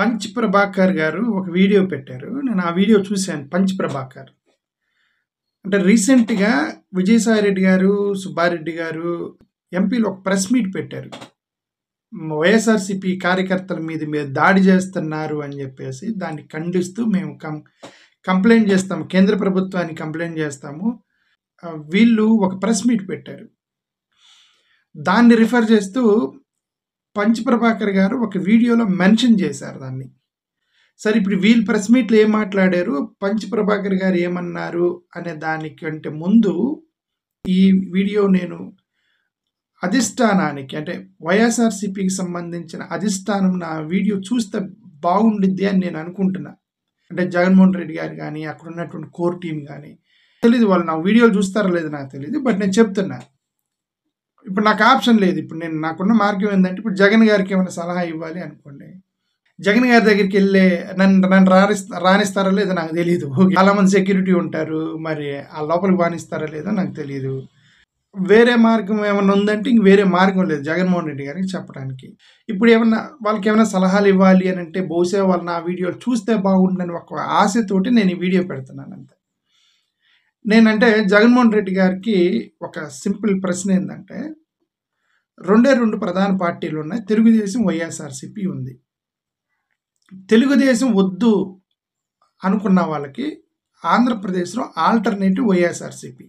Punch Prabhakar గారు ఒక video పెట్టారు. నేను ఆ వీడియో చూశాను. పంచ్ ప్రభాకర్. అంటే రీసెంట్‌గా విజయసాయిరెడ్డి గారు, సుబ్బారెడ్డి గారు ఎంపీలు ఒక ప్రెస్ మీట్ పెట్టారు. వైఎస్ఆర్‌సీపీ కార్యకర్తల మీద మీరు దాడి చేస్తున్నారు అని చెప్పేసి దాన్ని ఖండిస్తూ మేము కం కంప్లెయింట్ చేస్తాము. కేంద్ర ప్రభుత్వానికి కంప్లెయింట్ చేస్తాము. ఆహ్, వీళ్ళు ఒక ప్రెస్ మీట్ పెట్టారు. దాన్ని రిఫర్ చేస్తూ పంచ్ ప్రభాకర్ గారు ఒక వీడియోలో మెన్షన్ చేశారు దాన్ని. సరే ఇప్పుడు వీళ్ళు ప్రెస్ మీట్‌లో ఏం మాట్లాడారు, పంచ్ ప్రభాకర్ గారు ఏమన్నారు అనే దానికంటే ముందు ఈ వీడియో నేను అధిష్టానానికి అంటే వైఎస్ఆర్‌సీపీకి సంబంధించిన అధిష్టానం నా వీడియో చూస్తే బాగుండిద్ది అని నేను అనుకుంటున్నా. అంటే జగన్మోహన్ రెడ్డి గారు గాని, అక్కడ ఉన్నటువంటి కోర్ టీమ్ గాని తెలీదు వాళ్ళు నా వీడియోలు చూస్తారో లేదో నాకు తెలీదు. బట్ నేను చెప్తున్నా. ఇప్పుడు నాకు ఆప్షన్ లేదు. ఇప్పుడు నేను నాకున్న మార్గం ఏందంటే ఇప్పుడు జగన్ గారికి ఏమైనా సలహా ఇవ్వాలి అనుకోండి. జగన్ గారి దగ్గరికెళ్ళే నన్ను నన్ను రానిస్ రానిస్తారో లేదో నాకు తెలీదు. చాలా మంది సెక్యూరిటీ ఉంటారు. మరి ఆ లోపలికి రానిస్తారో లేదో నాకు తెలీదు. వేరే మార్గం ఏమన్నా ఉందంటే ఇంక వేరే మార్గం లేదు జగన్మోహన్ రెడ్డి గారికి చెప్పడానికి. ఇప్పుడు ఏమన్నా వాళ్ళకేమైనా సలహాలు ఇవ్వాలి అనంటే బహుశా వాళ్ళు నా వీడియోలు చూస్తే బాగుండని ఒక ఆశతోటి నేను ఈ వీడియో పెడుతున్నాను అంతే. నేనంటే జగన్మోహన్ రెడ్డి గారికి ఒక సింపుల్ ప్రశ్న ఏందంటే రెండే 2 ప్రధాన పార్టీలు ఉన్నాయి. తెలుగుదేశం, వైఎస్ఆర్‌సీపీ ఉంది. తెలుగుదేశం వద్దు అనుకున్న వాళ్ళకి ఆంధ్రప్రదేశ్‌లో ఆల్టర్‌నేటివ్ వైఎస్ఆర్‌సీపీ.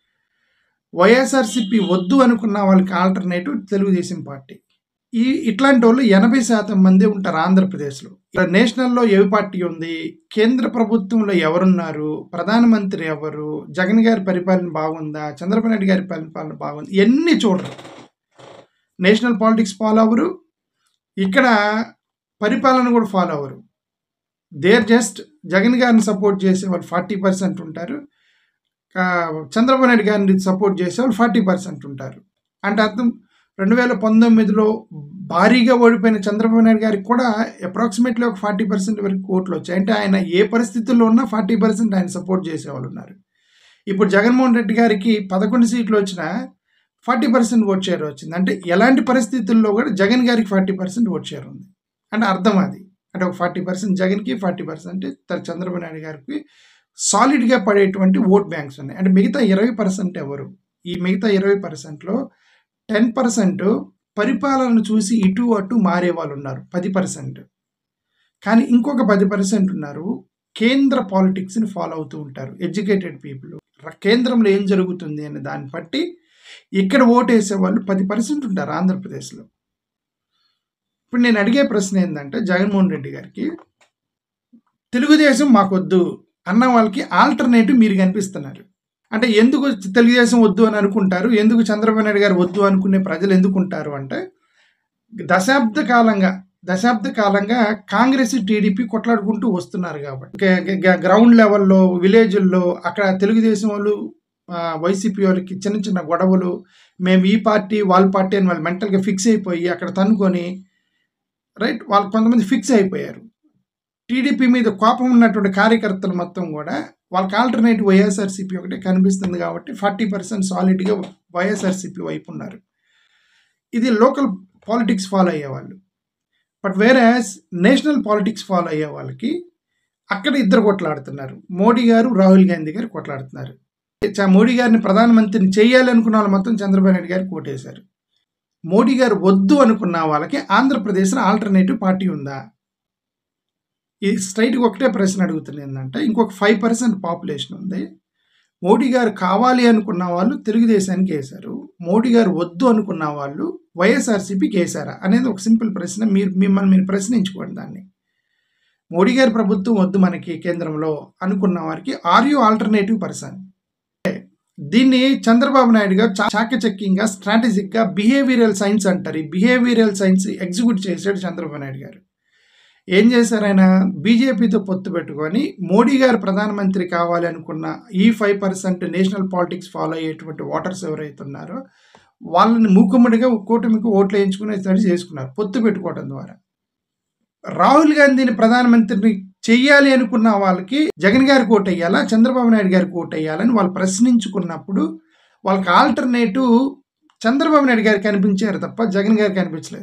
వైఎస్ఆర్‌సీపీ వద్దు అనుకున్న వాళ్ళకి ఆల్టర్‌నేటివ్ తెలుగుదేశం పార్టీ. ఈ ఇట్లాంటోళ్ళు 80% మందే ఉంటారు ఆంధ్రప్రదేశ్‌లో. నేషనల్‌లో ఏ పార్టీ ఉంది? కేంద్ర ప్రభుత్వంలో ఎవరున్నారు? ప్రధానమంత్రి ఎవరు? జగన్ గారి పరిపాలన బాగుందా? చంద్రబాబు నాయుడు గారి పరిపాలన బాగుందా? ఇయన్నీ చూడరు. నేషనల్ పాలిటిక్స్ ఫాలో అవ్వరు. ఇక్కడ పరిపాలన కూడా ఫాలో అవ్వరు. దే ఆర్ జస్ట్ జగన్ గారిని సపోర్ట్ చేసేవాళ్ళు 40% ఉంటారు. ఆహ్, చంద్రబాబు నాయుడు గారిని సపోర్ట్ చేసేవాళ్ళు 40% ఉంటారు. అంటే అర్థం 2019లో భారీగా ఓడిపోయిన చంద్రబాబు నాయుడు గారికి కూడా అప్రాక్సిమేట్‌లీ ఒక 40% వరకు ఓట్లొచ్చాయి. అంటే ఆయన ఏ పరిస్థితుల్లో ఉన్నా 40% ఆయన సపోర్ట్ చేసేవాళ్ళున్నారు. ఇప్పుడు జగన్మోహన్ రెడ్డి గారికి 11 సీట్లు వచ్చినా 40% ఓట్ షేర్ వచ్చింది. అంటే ఎలాంటి పరిస్థితుల్లో కూడా జగన్ గారికి 40% ఓట్ షేర్ ఉంది. అంటే అర్థం అది. అంటే ఒక 40% జగన్‌కి 40% త చంద్రబాబు నాయుడు గారికి సాలిడ్‌గా పడేటువంటి ఓట్ బ్యాంక్స్ ఉన్నాయి. అంటే మిగతా 20% ఎవరు? ఈ మిగతా 20%లో 10% పరిపాలనను చూసి ఇటు అటు మారేవాళ్ళున్నారు 10%. కానీ ఇంకొక 10% ఉన్నారు. కేంద్ర పాలిటిక్స్‌ని ఫాలో అవుతూ ఉంటారు. Educated people. కేంద్రంలో ఏం జరుగుతుంది అనే దాన్ని బట్టి ఇక్కడ ఓటేసేవాళ్ళు 10% ఉంటారు ఆంధ్రప్రదేశ్‌లో. ఇప్పుడు నేను అడిగే ప్రశ్న ఏందంటే జగన్మోహన్ రెడ్డి గారికి తెలుగుదేశం మాకొద్దు అన్న వాళ్ళకి ఆల్టర్‌నేటివ్ మీరు కనిపిస్తున్నారు. అంటే ఎందుకు తెలుగుదేశం వద్దు అని అనుకుంటారు? ఎందుకు చంద్రబాబు నాయుడు గారు వద్దు అనుకునే ప్రజలు ఎందుకుంటారు అంటే దశాబ్ద కాలంగా దశాబ్ద కాలంగా కాంగ్రెస్, టీడీపీ కొట్లాడుకుంటూ వస్తున్నారు కాబట్టి. గ గ గ్రౌండ్ లెవెల్‌లో విలేజుల్లో అక్కడ తెలుగుదేశం వాళ్ళు ఆహ్, వైసీపీ వాళ్ళకి చిన్న చిన్న గొడవలు మేము ఈ పార్టీ, వాళ్ళ పార్టీ అని వాళ్ళు మెంటల్‌గా ఫిక్స్ అయిపోయి అక్కడ తన్నుకొని రైట్ వాళ్ళు కొంతమంది ఫిక్స్ అయిపోయారు. టీడీపీ మీద కోపం ఉన్నటువంటి కార్యకర్తలు మొత్తం కూడా వాళ్ళకి ఆల్టర్‌నేటివ్ వైఎస్ఆర్‌సీపీ ఒకటే కనిపిస్తుంది కాబట్టి 40% సాలిడ్‌గా వైఎస్ఆర్‌సీపీ వైపు ఉన్నారు. ఇది లోకల్ పాలిటిక్స్ ఫాలో అయ్యేవాళ్ళు. But whereas national politics follow అయ్యే వాళ్ళకి అక్కడ ఇద్దరు కొట్లాడుతున్నారు. మోడీ గారు, రాహుల్ గాంధీ గారు కొట్లాడుతున్నారు. చ మోడీ గారిని ప్రధానమంత్రిని చేయాలి అనుకున్న వాళ్ళు మొత్తం చంద్రబాబు నాయుడు గారికి ఓటేశారు. మోడీ గారు వద్దు అనుకున్న వాళ్ళకి ఆంధ్రప్రదేశ్‌లో ఆల్టర్‌నేటివ్ పార్టీ ఉందా? ఇది స్ట్రెయిట్‌గా ఒకటే ప్రశ్న అడుగుతున్నా ఏందంటే ఇంకొక 5% పాపులేషన్ ఉంది. మోడీ గారు కావాలి అనుకున్న వాళ్ళు తెలుగుదేశానికి ఏశారు. మోడీ గారు వద్దు అనుకున్న వాళ్ళు వైఎస్ఆర్‌సీపీకి ఏశారా? అనేది ఒక సింపుల్ ప్రశ్న. మీరు మిమ్మల్ని మీరు ప్రశ్నించుకోండి దాన్ని. మోడీ గారి ప్రభుత్వం వద్దు మనకి కేంద్రంలో అనుకున్న వారికి ఆర్ యూ ఆల్టర్‌నేటివ్ పర్సన్? దీన్ని చంద్రబాబు నాయుడు గారు చా చాకచక్యంగా, స్ట్రాటజిక్‌గా బిహేవియరల్ సైన్స్ అంటారు. ఈ బిహేవియరల్ సైన్స్ ఎగ్జిక్యూట్ చేసాడు చంద్రబాబు నాయుడు గారు. ఏం చేశారాయన బీజేపీతో పొత్తు పెట్టుకొని మోడీ గారు ప్రధానమంత్రి కావాలి అనుకున్న ఈ 5% నేషనల్ పాలిటిక్స్ ఫాలో అయ్యేటువంటి ఓటర్స్ ఎవరైతే ఉన్నారో వాళ్ళని మూకుమ్మడిగా కూటమికి ఓట్లు వేయించుకునేటట్టు చేసుకున్నారు. పొత్తు పెట్టుకోవడం ద్వారా. రాహుల్ గాంధీని ప్రధానమంత్రిని చెయ్యాలి అనుకున్న వాళ్ళకి జగన్ గారికి ఓటెయ్యాలా? చంద్రబాబు నాయుడు గారికి ఓటెయ్యాలా? అని వాళ్ళు ప్రశ్నించుకున్నప్పుడు వాళ్ళకి ఆల్టర్‌నేటివ్ చంద్రబాబు నాయుడు గారు కనిపించారు తప్ప జగన్ గారు కనిపించలేదు.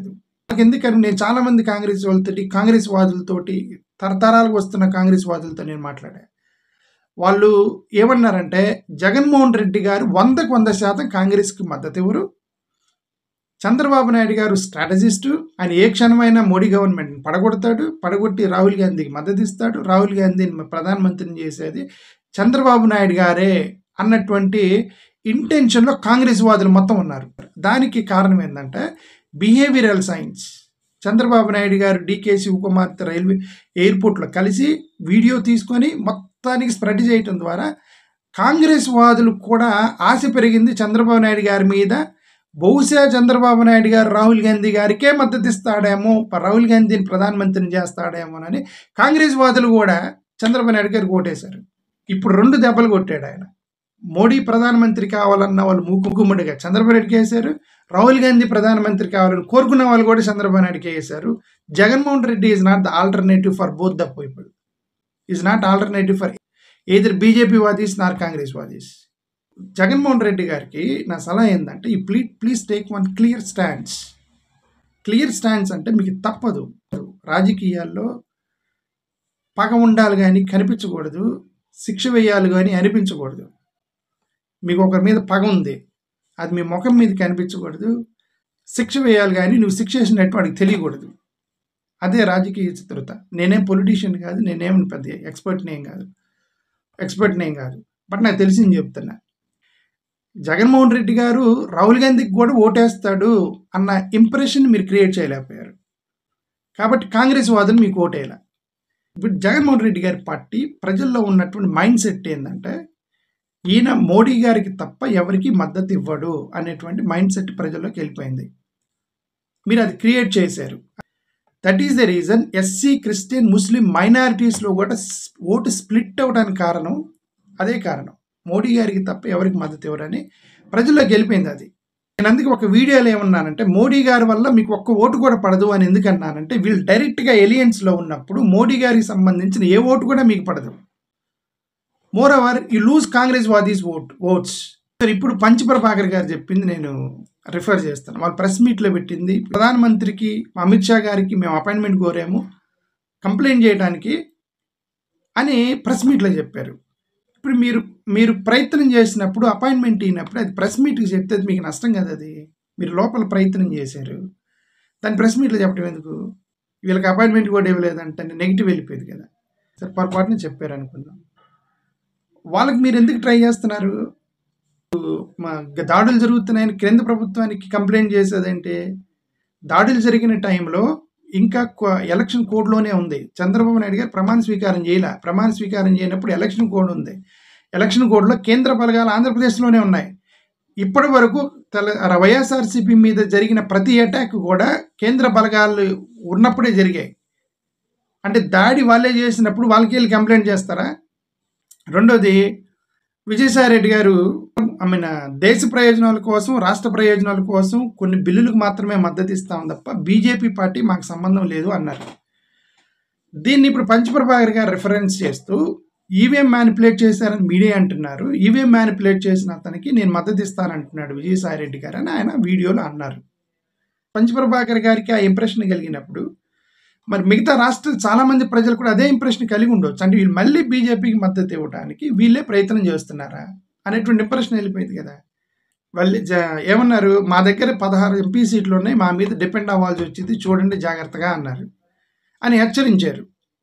నాకు ఎందుకని నేను చాలా మంది కాంగ్రెస్ వాళ్ళతోటి కాంగ్రెస్ వాదులతోటి తరతరాలకు వస్తున్న కాంగ్రెస్ వాదులతో నేను మాట్లాడా వాళ్ళు ఏమన్నారంటే జగన్మోహన్ రెడ్డి గారు వందకు వంద శాతం కాంగ్రెస్కి మద్దతు ఇవ్వరు చంద్రబాబు నాయుడు గారు స్ట్రాటజిస్టు ఆయన ఏ క్షణమైనా మోడీ గవర్నమెంట్ పడగొడతాడు పడగొట్టి రాహుల్ గాంధీకి మద్దతు ఇస్తాడు రాహుల్ గాంధీని ప్రధానమంత్రిని చేసేది చంద్రబాబు నాయుడు గారే అన్నటువంటి ఇంటెన్షన్లో కాంగ్రెస్ వాదులు మొత్తం ఉన్నారు దానికి కారణం ఏంటంటే బిహేవియరల్ సైన్స్ చంద్రబాబు నాయుడు గారు డికే శివకుమార్తె రైల్వే ఎయిర్పోర్ట్లో కలిసి వీడియో తీసుకొని మొత్తానికి స్ప్రెడ్ చేయటం ద్వారా కాంగ్రెస్ వాదులు కూడా ఆశ పెరిగింది చంద్రబాబు నాయుడు గారి మీద బహుశా చంద్రబాబు నాయుడు గారు రాహుల్ గాంధీ గారికే మద్దతు ఇస్తాడేమో రాహుల్ గాంధీని ప్రధానమంత్రిని చేస్తాడేమోనని కాంగ్రెస్ వాదులు కూడా చంద్రబాబు నాయుడు గారికి ఓటేశారు ఇప్పుడు రెండు దెబ్బలు కొట్టాడు ఆయన మోడీ ప్రధానమంత్రి కావాలన్న వాళ్ళు మూకుమ్మడిగా చంద్రబాబు నాయుడుకి వేశారు రాహుల్ గాంధీ ప్రధానమంత్రి కావాలని కోరుకున్న వాళ్ళు కూడా చంద్రబాబు నాయుడుకి వేశారు Jaganmohan Reddy is not the alternative for both the people is not alternative for either BJP వాదీస్ నార్ కాంగ్రెస్ వాదీస్ జగన్మోహన్ రెడ్డి గారికి నా సలహా ఏంటంటే ఈ please please take one clear stands clear stands అంటే మీకు తప్పదు రాజకీయాల్లో పగ ఉండాలి కానీ కనిపించకూడదు శిక్ష వేయాలి కానీ అనిపించకూడదు మీకు ఒకరి మీద పగ ఉంది అది మీ ముఖం మీద కనిపించకూడదు శిక్ష వేయాలి కానీ నువ్వు శిక్ష వేసినట్టు వాడికి తెలియకూడదు అదే రాజకీయ చిత్రత నేనేం పొలిటీషియన్ కాదు నేనేం పెద్ద ఎక్స్పర్ట్ని ఏం కాదు ఎక్స్పర్ట్ని ఏం కాదు బట్ నాకు తెలిసింది చెప్తున్నా జగన్మోహన్ రెడ్డి గారు రాహుల్ గాంధీకి కూడా ఓటేస్తాడు అన్న ఇంప్రెషన్ మీరు క్రియేట్ చేయలేకపోయారు కాబట్టి కాంగ్రెస్ వాదులు మీకు ఓటేయాల ఇప్పుడు జగన్మోహన్ రెడ్డి గారి పార్టీ ప్రజల్లో ఉన్నటువంటి మైండ్ సెట్ ఏంటంటే ఈయన మోడీ గారికి తప్ప ఎవరికి మద్దతు ఇవ్వడు అనేటువంటి మైండ్ సెట్ ప్రజల్లోకి వెళ్ళిపోయింది మీరు అది క్రియేట్ చేశారు that is the reason SC Christian Muslim మైనారిటీస్లో కూడా ఓటు స్ప్లిట్ అవడానికి కారణం అదే కారణం మోడీ గారికి తప్ప ఎవరికి మద్దతు ఇవ్వరని ప్రజల్లోకి వెళ్ళిపోయింది అది నేను అందుకే ఒక వీడియోలో ఏమన్నానంటే మోడీ గారి వల్ల మీకు ఒక్క ఓటు కూడా పడదు అని ఎందుకన్నానంటే వీళ్ళు డైరెక్ట్గా ఎలియన్స్లో ఉన్నప్పుడు మోడీ గారికి సంబంధించిన ఏ ఓటు కూడా మీకు పడదు more over you lose Congress వాదీస్ vote oats ఇప్పుడు పంచప్రభాకర్ గారు చెప్పింది నేను రిఫర్ చేస్తాను వాళ్ళు ప్రెస్ మీట్లో పెట్టింది ప్రధానమంత్రికి అమిత్ షా గారికి మేము అపాయింట్మెంట్ కోరాము కంప్లైంట్ చేయడానికి అని ప్రెస్ మీట్లో చెప్పారు ఇప్పుడు మీరు మీరు ప్రయత్నం చేసినప్పుడు అపాయింట్మెంట్ ఇచ్చినప్పుడు అది ప్రెస్ మీట్కి చెప్తే అది మీకు నష్టం కదా అది మీరు లోపల ప్రయత్నం చేశారు దాని ప్రెస్ మీట్లో చెప్పడం ఎందుకు వీళ్ళకి అపాయింట్మెంట్ కూడా ఇవ్వలేదంటే నెగిటివ్ వెళ్ళిపోయేది కదా సరే పొరపాటున చెప్పారు అనుకుందాం వాళ్ళకి మీరు ఎందుకు ట్రై చేస్తున్నారు మా దాడులు జరుగుతున్నాయని కేంద్ర ప్రభుత్వానికి కంప్లైంట్ చేసేదంటే దాడులు జరిగిన టైంలో ఇంకా ఎలక్షన్ కోడ్లోనే ఉంది చంద్రబాబు నాయుడు గారు ప్రమాణ స్వీకారం చేయలే ప్రమాణ స్వీకారం చేయనప్పుడు ఎలక్షన్ కోడ్ ఉంది ఎలక్షన్ కోడ్లో కేంద్ర బలగాలు ఆంధ్రప్రదేశ్లోనే ఉన్నాయి ఇప్పటి వరకు తెల వైఎస్ఆర్సీపీ మీద జరిగిన ప్రతి అటాక్ కూడా కేంద్ర బలగాలు ఉన్నప్పుడే జరిగాయి అంటే దాడి వాళ్ళే చేసినప్పుడు వాళ్ళకి వెళ్ళి కంప్లైంట్ చేస్తారా రెండోది విజయసాయి రెడ్డి గారు ఐ మీన్ దేశ ప్రయోజనాల కోసం రాష్ట్ర ప్రయోజనాల కోసం కొన్ని బిల్లులకు మాత్రమే మద్దతు ఇస్తాం తప్ప బీజేపీ పార్టీ మాకు సంబంధం లేదు అన్నారు దీన్ని ఇప్పుడు పంచప్రభాకర్ గారు రిఫరెన్స్ చేస్తూ ఈవీఎం మ్యానిపులేట్ చేశారని మీడియా అంటున్నారు ఈవీఎం మ్యానిపులేట్ చేసిన అతనికి నేను మద్దతు ఇస్తానంటున్నాడు విజయసాయి రెడ్డి గారు అని ఆయన వీడియోలో అన్నారు పంచప్రభాకర్ గారికి ఆ ఇంప్రెషన్ కలిగినప్పుడు మరి మిగతా రాష్ట్ర చాలా మంది ప్రజలు కూడా అదే ఇంప్రెషన్ కలిగి ఉండొచ్చు అంటే వీళ్ళు మళ్ళీ బీజేపీకి మద్దతు ఇవ్వడానికి వీళ్ళే ప్రయత్నం చేస్తున్నారా అనేటువంటి ఇంప్రెషన్ వెళ్ళిపోయింది కదా వాళ్ళు ఏమన్నారు మా దగ్గర పదహారు ఎంపీ సీట్లు ఉన్నాయి మా మీద డిపెండ్ అవ్వాల్సి వచ్చింది చూడండి జాగ్రత్తగా అన్నారు అని హెచ్చరించారు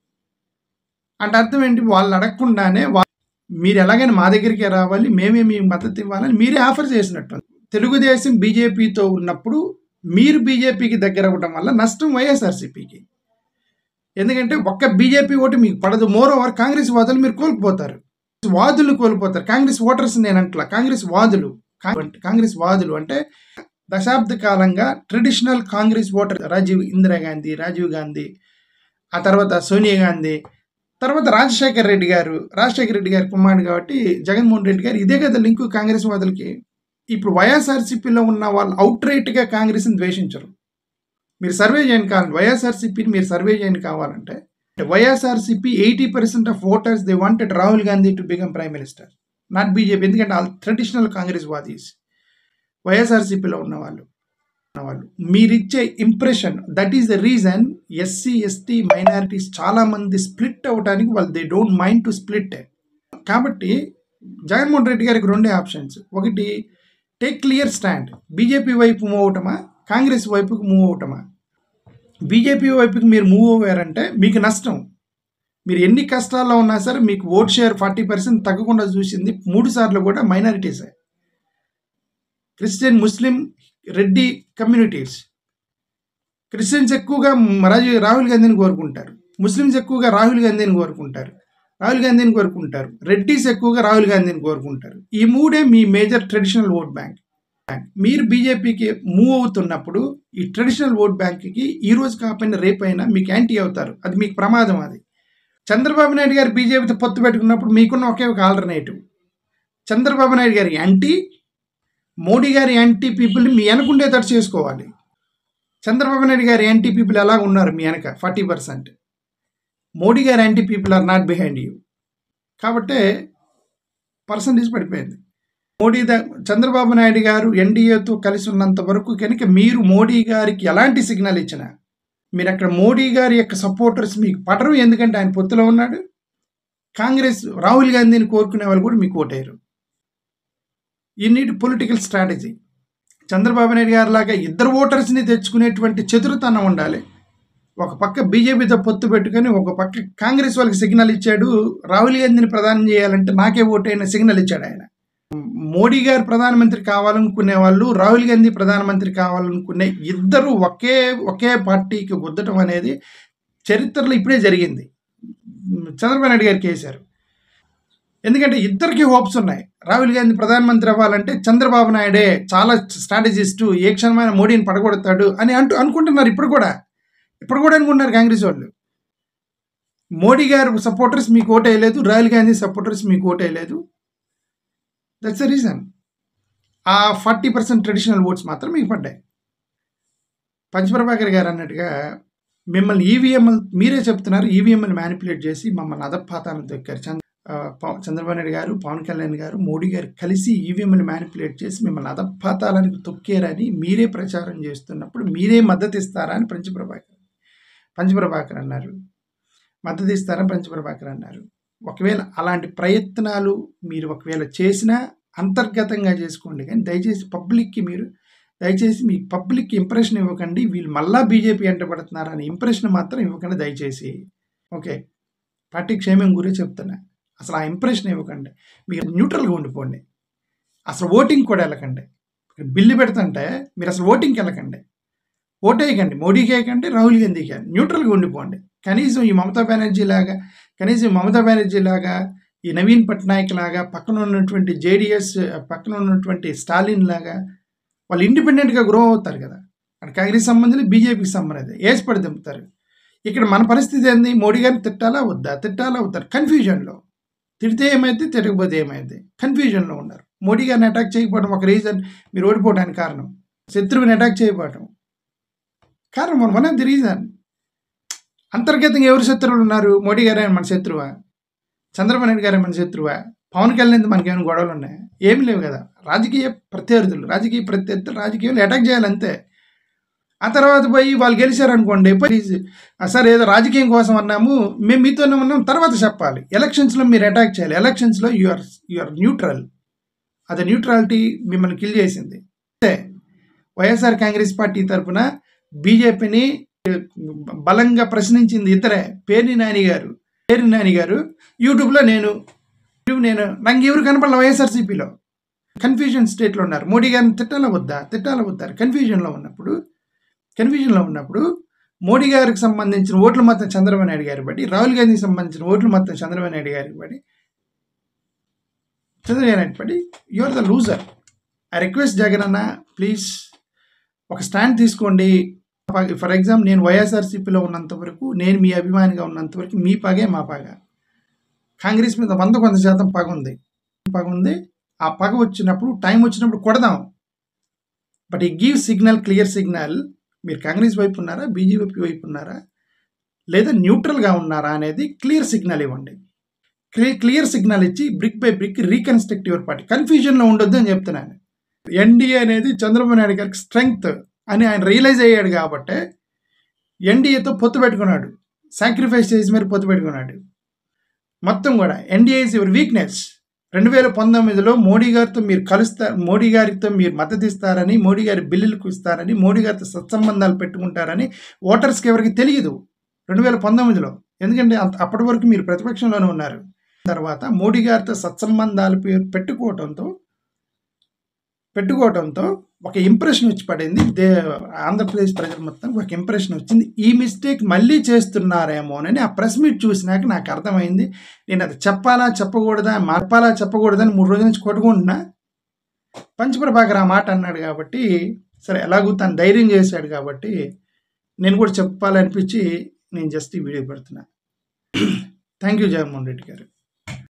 అంటే అర్థం ఏంటి వాళ్ళు అడగకుండానే మీరు ఎలాగైనా మా దగ్గరికి రావాలి మేమే మీకు మద్దతు ఇవ్వాలని మీరే ఆఫర్ చేసినట్టు తెలుగుదేశం బీజేపీతో ఉన్నప్పుడు మీరు బీజేపీకి దగ్గర అవ్వడం వల్ల నష్టం వైఎస్ఆర్సీపీకి ఎందుకంటే ఒక్క బీజేపీ ఓటు మీకు పడదు మోర్ ఓవర్ కాంగ్రెస్ వాదులు మీరు కోల్పోతారు వాదులు కోల్పోతారు కాంగ్రెస్ ఓటర్స్ నేను అంటలా కాంగ్రెస్ వాదులు కాంగ్రెస్ వాదులు అంటే దశాబ్ద కాలంగా ట్రెడిషనల్ కాంగ్రెస్ ఓటర్ రాజీవ్ ఇందిరాగాంధీ రాజీవ్ గాంధీ ఆ తర్వాత సోనియా గాంధీ తర్వాత రాజశేఖర్ రెడ్డి గారు రాజశేఖర రెడ్డి గారి కుమారుడు కాబట్టి జగన్మోహన్ రెడ్డి గారు ఇదే కదా లింకు కాంగ్రెస్ వాదులకి ఇప్పుడు వైఎస్ఆర్సీపీలో ఉన్న వాళ్ళు అవుట్ రైట్గా కాంగ్రెస్ని ద్వేషించరు మీరు సర్వే చేయండి కావాలి వైఎస్ఆర్సీపీని మీరు సర్వే చేయండి కావాలంటే YSRCP eighty percent of voters they wanted Rahul Gandhi to become prime minister not BJP ఎందుకంటే ఆల్ ట్రెడిషనల్ కాంగ్రెస్ వాదీస్ వైఎస్ఆర్సీపీలో ఉన్నవాళ్ళు వాళ్ళు మీరిచ్చే impression that is the reason SC ST minorities చాలా మంది స్ప్లిట్ అవ్వడానికి వాళ్ళు they don't mind to split కాబట్టి జగన్మోహన్ రెడ్డి గారికి రెండే ఆప్షన్స్ ఒకటి టేక్ క్లియర్ స్టాండ్ బీజేపీ వైపు మూవ్ అవటమా కాంగ్రెస్ వైపుకి మూవ్ అవటమా బీజేపీ వైపుకి మీరు మూవ్ అయ్యారంటే మీకు నష్టం మీరు ఎన్ని కష్టాల్లో ఉన్నా సరే మీకు ఓట్ షేర్ ఫార్టీ పర్సెంట్ తగ్గకుండా చూసింది మూడు సార్లు కూడా మైనారిటీసే Christian Muslim Reddy communities Christians ఎక్కువగా రాజు రాహుల్ గాంధీని కోరుకుంటారు ముస్లిమ్స్ ఎక్కువగా రాహుల్ గాంధీని కోరుకుంటారు రాహుల్ గాంధీని కోరుకుంటారు రెడ్డిస్ ఎక్కువగా రాహుల్ గాంధీని కోరుకుంటారు ఈ మూడే మీ మేజర్ ట్రెడిషనల్ ఓట్ బ్యాంక్ మీరు బీజేపీకి మూవ్ అవుతున్నప్పుడు ఈ ట్రెడిషనల్ ఓట్ బ్యాంక్కి ఈ రోజు కాకపోయినా రేపైనా మీకు యాంటీ అవుతారు అది మీకు ప్రమాదం అది చంద్రబాబు నాయుడు గారు బీజేపీతో పొత్తు పెట్టుకున్నప్పుడు మీకున్న ఒకే ఒక ఆల్టర్నేటివ్ చంద్రబాబు నాయుడు గారి యాంటీ మోడీ గారి యాంటీ పీపుల్ని మీ వెనకుండేటట్టు చేసుకోవాలి చంద్రబాబు నాయుడు గారి యాంటీ పీపుల్ ఎలా ఉన్నారు మీ వెనక ఫార్టీ పర్సెంట్ మోడీ గారి anti people are not behind you కాబట్టే పర్సంటేజ్ పడిపోయింది మోడీ ద చంద్రబాబు నాయుడు గారు ఎన్డీఏతో కలిసి ఉన్నంత వరకు కనుక మీరు మోడీ గారికి ఎలాంటి సిగ్నల్ ఇచ్చినా మీరు అక్కడ మోడీ గారి యొక్క సపోర్టర్స్ మీకు పడరు ఎందుకంటే ఆయన పొత్తులో ఉన్నాడు కాంగ్రెస్ రాహుల్ గాంధీని కోరుకునే వాళ్ళు కూడా మీకు ఓటేరు ఈ neat political strategy Chandrababu Naidu గారి లాగా ఇద్దరు ఓటర్స్ని తెచ్చుకునేటువంటి చతురతనం ఉండాలి ఒక పక్క బీజేపీతో పొత్తు పెట్టుకొని ఒక పక్క కాంగ్రెస్ వాళ్ళకి సిగ్నల్ ఇచ్చాడు రాహుల్ గాంధీని ప్రధానం చేయాలంటే నాకే ఓటైన సిగ్నల్ ఇచ్చాడు ఆయన మోడీ గారు ప్రధానమంత్రి కావాలనుకునే వాళ్ళు రాహుల్ గాంధీ ప్రధానమంత్రి కావాలనుకునే ఇద్దరు ఒకే ఒకే పార్టీకి గుద్దటం అనేది చరిత్రలో ఇప్పుడే జరిగింది చంద్రబాబు నాయుడు గారికి వేశారు ఎందుకంటే ఇద్దరికి హోప్స్ ఉన్నాయి రాహుల్ గాంధీ ప్రధానమంత్రి అవ్వాలంటే చంద్రబాబు నాయుడే చాలా స్ట్రాటజిస్టు ఏ క్షణమైన మోడీని పడగొడతాడు అని అంటూ అనుకుంటున్నారు ఇప్పుడు కూడా ఇప్పుడు కూడా అనుకుంటున్నారు కాంగ్రెస్ వాళ్ళు మోడీ గారు సపోర్టర్స్ మీకు ఓటేయలేదు రాహుల్ గాంధీ సపోర్టర్స్ మీకు ఓటేయలేదు దట్స్ ద రీజన్ ఆ ఫార్టీ పర్సెంట్ ట్రెడిషనల్ ఓట్స్ మాత్రం మీకు పడ్డాయి పంచప్రభాకర్ గారు అన్నట్టుగా మిమ్మల్ని ఈవీఎం మీరే చెప్తున్నారు ఈవీఎంని మ్యానిపులేట్ చేసి మమ్మల్ని అదపాతాలను దొక్కారు చంద్ర చంద్రబాబు నాయుడు గారు పవన్ కళ్యాణ్ గారు మోడీ గారు కలిసి ఈవీఎంని మ్యానిపులేట్ చేసి మిమ్మల్ని అదపాతాలకు తొక్కారని మీరే ప్రచారం చేస్తున్నప్పుడు మీరే మద్దతు ఇస్తారా అని పంచప్రభాకర్ పంచప్రభాకర్ అన్నారు మద్దతు ఇస్తారని పంచప్రభాకర్ అన్నారు ఒకవేళ అలాంటి ప్రయత్నాలు మీరు ఒకవేళ చేసినా అంతర్గతంగా చేసుకోండి కానీ దయచేసి పబ్లిక్కి మీరు దయచేసి మీ పబ్లిక్ ఇంప్రెషన్ ఇవ్వకండి వీళ్ళు మళ్ళా బీజేపీ ఎంటబడుతున్నారు అనే ఇంప్రెషన్ మాత్రం ఇవ్వకండి దయచేసి ఓకే పార్టీ క్షేమం గురించి చెప్తున్నా అసలు ఆ ఇంప్రెషన్ ఇవ్వకండి మీరు న్యూట్రల్గా ఉండిపోండి అసలు ఓటింగ్ కూడా వెళ్ళకండి బిల్లు పెడుతుంటే మీరు అసలు ఓటింగ్కి వెళ్ళకండి ఓటేయకండి మోడీకి వేయకండి రాహుల్ గాంధీకి న్యూట్రల్గా ఉండిపోండి కనీసం ఈ మమతా బెనర్జీ లాగా కనీసం మమతా బెనర్జీ లాగా ఈ నవీన్ పట్నాయక్ లాగా పక్కన ఉన్నటువంటి జేడిఎస్ పక్కన ఉన్నటువంటి స్టాలిన్ లాగా వాళ్ళు ఇండిపెండెంట్గా గ్రో అవుతారు కదా అక్కడ కాంగ్రెస్ సంబంధించి బీజేపీకి సంబంధించి ఏసి పడి దింపుతారు ఇక్కడ మన పరిస్థితి ఏంది మోడీ గారిని తిట్టాలా వద్దా తిట్టాలా వద్దారు కన్ఫ్యూజన్లో తిడితే ఏమైంది తిరగకపోతే ఏమైంది కన్ఫ్యూజన్లో ఉన్నారు మోడీ గారిని అటాక్ చేయకపోవడం ఒక రీజన్ మీరు ఓడిపోవడానికి కారణం శత్రువుని అటాక్ చేయకపోవడం కారణం వన్ ఆఫ్ ది రీజన్ అంతర్గతంగా ఎవరు శత్రువులు ఉన్నారు మోడీ గారే మన శత్రువా చంద్రబాబు నాయుడు గారే మన శత్రువా పవన్ కళ్యాణ్ మనకి ఏమైనా గొడవలు ఉన్నాయి ఏమి లేవు కదా రాజకీయ ప్రత్యర్థులు రాజకీయ ప్రత్యర్థులు రాజకీయాలు అటాక్ చేయాలి అంతే ఆ తర్వాత పోయి వాళ్ళు గెలిచారనుకోండి పోయి సార్ ఏదో రాజకీయం కోసం అన్నాము మేము మీతోనే ఉన్నాం తర్వాత చెప్పాలి ఎలక్షన్స్లో మీరు అటాక్ చేయాలి ఎలక్షన్స్లో యూఆర్ యూఆర్ న్యూట్రల్ అది న్యూట్రాలిటీ మిమ్మల్ని కిల్ చేసింది అంటే వైఎస్ఆర్ కాంగ్రెస్ పార్టీ తరఫున బీజేపీని బలంగా ప్రశ్నించింది ఇద్దరే పేర్ని నాని గారు పేర్ని నాని గారు యూట్యూబ్లో నేను నేను నాకు ఎవరు కనపడాలి వైఎస్ఆర్సీపీలో కన్ఫ్యూజన్ స్టేట్లో ఉన్నారు మోడీ గారిని తిట్టాల వద్దా తిట్టాల వద్దా కన్ఫ్యూజన్లో ఉన్నప్పుడు కన్ఫ్యూజన్లో ఉన్నప్పుడు మోడీ గారికి సంబంధించిన ఓట్లు మొత్తం చంద్రబాబు నాయుడు గారి బట్టి రాహుల్ గాంధీకి సంబంధించిన ఓట్లు మొత్తం చంద్రబాబు నాయుడు గారికి బట్టి చంద్రబాబు నాయుడు బట్టి you are the loser I request Jagan అన్న ప్లీజ్ ఒక స్టాండ్ తీసుకోండి ఫర్ ఎగ్జాంపుల్ నేను వైఎస్ఆర్సీపీలో ఉన్నంత వరకు నేను మీ అభిమానిగా ఉన్నంత వరకు మీ పగే మా పగ కాంగ్రెస్ మీద వంద కొంత శాతం పగ ఉంది పగ ఉంది ఆ పగ వచ్చినప్పుడు టైం వచ్చినప్పుడు కొడదాం బట్ ఈ గివ్ సిగ్నల్ క్లియర్ సిగ్నల్ మీరు కాంగ్రెస్ వైపు ఉన్నారా బీజేపీ వైపు ఉన్నారా లేదా న్యూట్రల్గా ఉన్నారా అనేది క్లియర్ సిగ్నల్ ఇవ్వండి క్లియర్ క్లియర్ సిగ్నల్ ఇచ్చి brick by brick reconstruct your party కన్ఫ్యూజన్లో ఉండొద్దు అని చెప్తున్నాను ఎన్డీఏ అనేది చంద్రబాబు నాయుడు గారికి స్ట్రెంగ్త్ అని ఆయన రియలైజ్ అయ్యాడు కాబట్టి ఎన్డీఏతో పొత్తు పెట్టుకున్నాడు సాక్రిఫైస్ చేసి మరి పొత్తు పెట్టుకున్నాడు మొత్తం కూడా ఎన్డీఏ ఇస్ యువర్ వీక్నెస్ రెండు వేల పంతొమ్మిదిలో మోడీ గారితో మీరు కలుస్తా మోడీ గారితో మీరు మద్దతు ఇస్తారని మోడీ గారి బిల్లులకు ఇస్తారని మోడీ గారితో సత్సంబంధాలు పెట్టుకుంటారని ఓటర్స్కి ఎవరికి తెలియదు రెండు వేల పంతొమ్మిదిలో ఎందుకంటే అంత అప్పటి వరకు మీరు ప్రతిపక్షంలోనే ఉన్నారు తర్వాత మోడీ గారితో సత్సంబంధాలు పే- పెట్టుకోవడంతో పెట్టుకోవడంతో ఒక ఇంప్రెషన్ వచ్చి పడింది దే ఆంధ్రప్రదేశ్ ప్రజలు మొత్తం ఒక ఇంప్రెషన్ వచ్చింది ఈ మిస్టేక్ మళ్ళీ చేస్తున్నారేమోనని ఆ ప్రెస్ మీట్ చూసినాక నాకు అర్థమైంది నేను అది చెప్పాలా చెప్పకూడదా మార్పాలా చెప్పకూడదా అని మూడు రోజుల నుంచి కొట్టుకుంటున్నా పంచప్రభాకర్ ఆ మాట అన్నాడు కాబట్టి సరే ఎలాగూ తను ధైర్యం చేశాడు కాబట్టి నేను కూడా చెప్పాలనిపించి నేను జస్ట్ ఈ వీడియో పెడుతున్నా థ్యాంక్ యూ జగన్మోహన్ రెడ్డి గారు